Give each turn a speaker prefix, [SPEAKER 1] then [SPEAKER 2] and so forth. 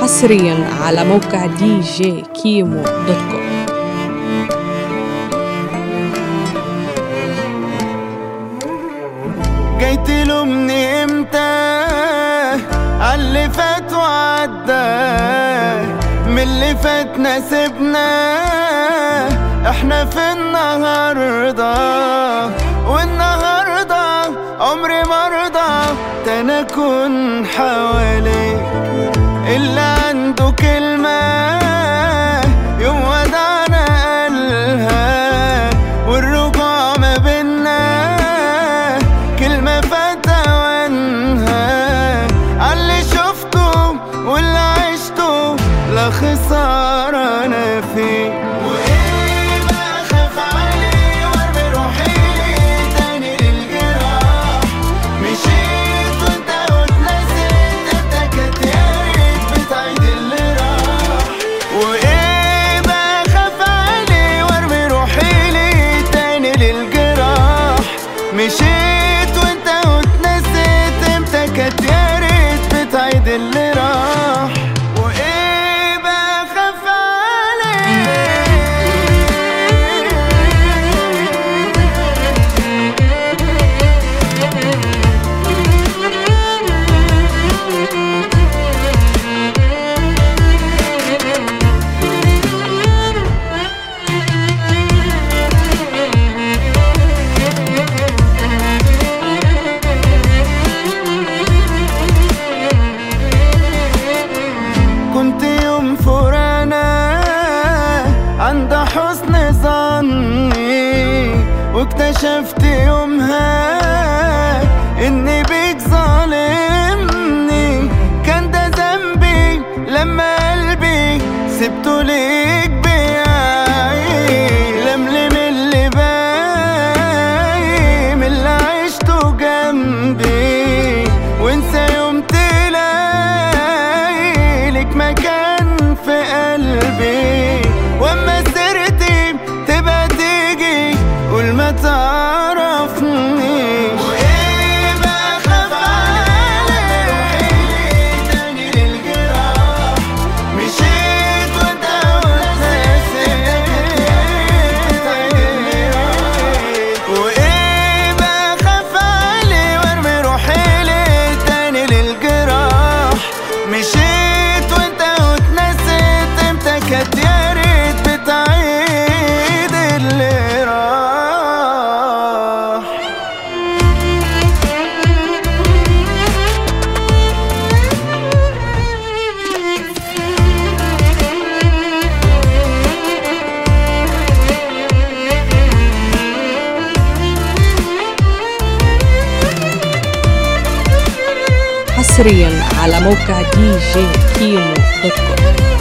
[SPEAKER 1] حصريا على موقع دي جي كيمو دوت كوم
[SPEAKER 2] جاي تلومني امتى عاللي فات وعدى من اللي فات ناسبنا احنا في النهارده والنهارده عمري مرضى تانا اكون حواليك اللي عنده كلمه يوم ودعنا قالها والرجوع ما بينا كلمة فتوانها عاللي شفته واللي عشته لا خسارة أنا فيه وإيه بخاف عليه وارمي روحي تاني للجراح مشيت وانت واتنسيت انت كانت يا ريت بتعيد اللي راح وايه بخاف عليه وارمي روحي ليه تاني للجراح مشيت وانت واتنسيت امتى كانت يا ريت بتعيد اللي راح وايه بخاف عليه كنت يوم فرانا عند حسن ظني واكتشفت يومها اني بيك ظالمني كان ده ذنبي لما قلبي سبته ليك بيعي لملم اللي باقي من اللي عشته جنبي وانسى يوم تلاقي لك مكان في قلبي واما سيرتي تبقى تيجي قول ما تعرفنيش وايه بخاف عليك تاني للجراح مشيت وانت ونسيت وايه بخاف عليه وارمي روحي ليه تاني للجراح مشيت وانت واتنسيت امتى كانت يا ريت بتعيد اللي راح
[SPEAKER 1] حصريا على موقع دي جي كيمو دوت كوم